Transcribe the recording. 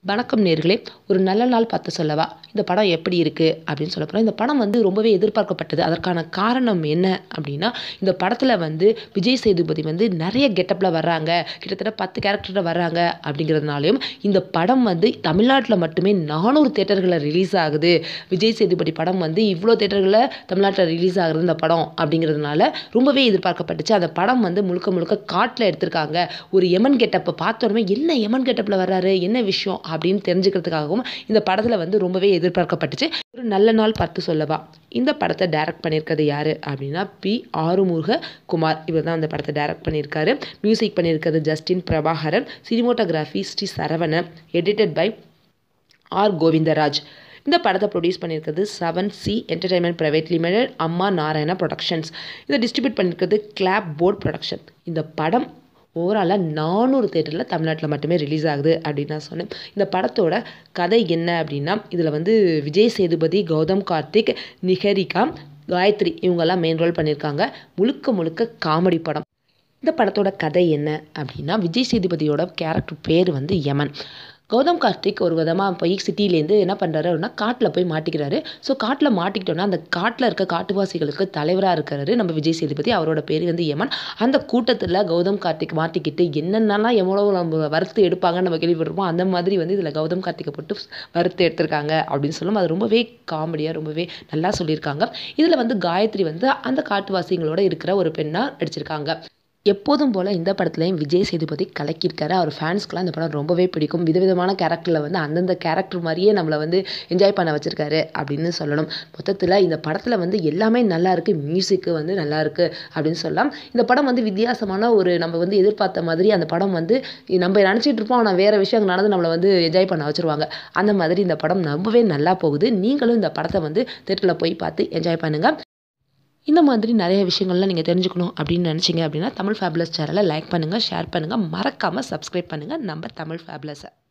வணக்கம் நேர்களே ஒரு நல்ல நாள் பார்த்து சொல்லவா இந்த படம் எப்படி இருக்குது அப்படின்னு சொல்ல போகிறோம் இந்த படம் வந்து ரொம்பவே எதிர்பார்க்கப்பட்டது அதற்கான காரணம் என்ன அப்படின்னா இந்த படத்தில் வந்து விஜய் சேதுபதி வந்து நிறைய கெட்டப்பில் வர்றாங்க கிட்டத்தட்ட பத்து கேரக்டரில் வர்றாங்க அப்படிங்கிறதுனாலையும் இந்த படம் வந்து தமிழ்நாட்டில் மட்டுமே நானூறு தேட்டர்களில் ரிலீஸ் ஆகுது விஜய் சேதுபதி படம் வந்து இவ்வளோ தேட்டர்களில் தமிழ்நாட்டில் ரிலீஸ் ஆகுது இந்த படம் அப்படிங்கிறதுனால ரொம்பவே எதிர்பார்க்கப்பட்டுச்சு அந்த படம் வந்து முழுக்க முழுக்க காட்டில் எடுத்திருக்காங்க ஒரு எமன் கெட்டப்பை பார்த்தோன்னே என்ன எமன் கெட்டப்பில் வர்றாரு என்ன விஷயம் அப்படின்னு தெரிஞ்சுக்கிறதுக்காகவும் இந்த படத்தில் வந்து ரொம்பவே எதிர்பார்க்கப்பட்டுச்சு ஒரு நல்ல நாள் பார்த்து சொல்லவா இந்த படத்தை டைரக்ட் பண்ணியிருக்கிறது யார் அப்படின்னா பி ஆறுமுக குமார் இவர் தான் அந்த படத்தை டைரக்ட் பண்ணியிருக்காரு மியூசிக் பண்ணியிருக்கிறது Justin Prabhakaran cinematography Sri Saravanan edited by R Govindaraj இந்த படத்தை ப்ரொடியூஸ் பண்ணியிருக்கிறது seven C entertainment private limited Amma Narayana productions இதை டிஸ்ட்ரிபியூட் பண்ணியிருக்கிறது கிளாப் போர்ட் ப்ரொடக்ஷன் இந்த படம் ஓவராலாக நானூறு தேட்டரில் தமிழ்நாட்டில் மட்டுமே ரிலீஸ் ஆகுது அப்படின்னு நான் சொன்னேன் இந்த படத்தோட கதை என்ன அப்படின்னா இதில் வந்து விஜய் சேதுபதி கௌதம் கார்த்திக் நிகரிகா காயத்ரி இவங்கெல்லாம் மெயின் ரோல் பண்ணியிருக்காங்க முழுக்க முழுக்க காமெடி படம் இந்த படத்தோட கதை என்ன அப்படின்னா விஜய் சேதுபதியோட கேரக்டர் பேர் வந்து யமன் கௌதம் கார்த்திக் ஒரு விதமாக போய் சிட்டிலேருந்து என்ன பண்ணுறாரு அப்படின்னா காட்டில் போய் மாட்டிக்கிறாரு ஸோ காட்டில் மாட்டிக்கிட்டோன்னா அந்த காட்டில் இருக்க காட்டுவாசிகளுக்கு தலைவராக இருக்கிறாரு நம்ம விஜய் சேதுபதி அவரோட பேர் வந்து யமன் அந்த கூட்டத்தில் கௌதம் கார்த்திக் மாட்டிக்கிட்டு என்னென்னலாம் எவ்வளோ நம்ம வறுத்து எடுப்பாங்கன்னு நம்ம கேள்விப்பட்டிருப்போம் அந்த மாதிரி வந்து இதில் கௌதம் கார்த்திகை போட்டு வறுத்து எடுத்திருக்காங்க அப்படின்னு சொல்லும் அது ரொம்பவே காமெடியாக ரொம்பவே நல்லா சொல்லியிருக்காங்க இதில் வந்து காயத்ரி வந்து அந்த காட்டுவாசிகளோட இருக்கிற ஒரு பெண்ணாக நடிச்சிருக்காங்க எப்போதும் போல் இந்த படத்துலையும் விஜய் சேதுபதி கலக்கியிருக்காரு அவர் ஃபேன்ஸ்க்குலாம் இந்த படம் ரொம்பவே பிடிக்கும் விதவிதமான கேரக்டரில் வந்து அந்தந்த கேரக்டர் மாதிரியே நம்மளை வந்து என்ஜாய் பண்ண வச்சுருக்காரு அப்படின்னு சொல்லணும் மொத்தத்தில் இந்த படத்தில் வந்து எல்லாமே நல்லா இருக்குது மியூசிக்கு வந்து நல்லா இருக்குது அப்படின்னு சொல்லலாம் இந்த படம் வந்து வித்தியாசமான ஒரு நம்ம வந்து எதிர்பார்த்த மாதிரி அந்த படம் வந்து நம்ம நினச்சிட்டு இருப்போம் ஆனால் வேறு விஷயங்கள் நடந்து நம்மளை வந்து என்ஜாய் பண்ண வச்சுருவாங்க அந்த மாதிரி இந்த படம் ரொம்பவே நல்லா போகுது நீங்களும் இந்த படத்தை வந்து தேட்டரில் போய் பார்த்து என்ஜாய் பண்ணுங்கள் இந்த மாதிரி நிறைய விஷயங்கள்லாம் நீங்கள் தெரிஞ்சுக்கணும் அப்படின்னு நினச்சிங்க அப்படின்னா தமிழ் ஃபேப்லஸ் சேனலை லைக் பண்ணுங்கள் ஷேர் பண்ணுங்கள் மறக்காமல் சப்ஸ்கிரைப் பண்ணுங்கள் நம்ம தமிழ் ஃபேப்லஸை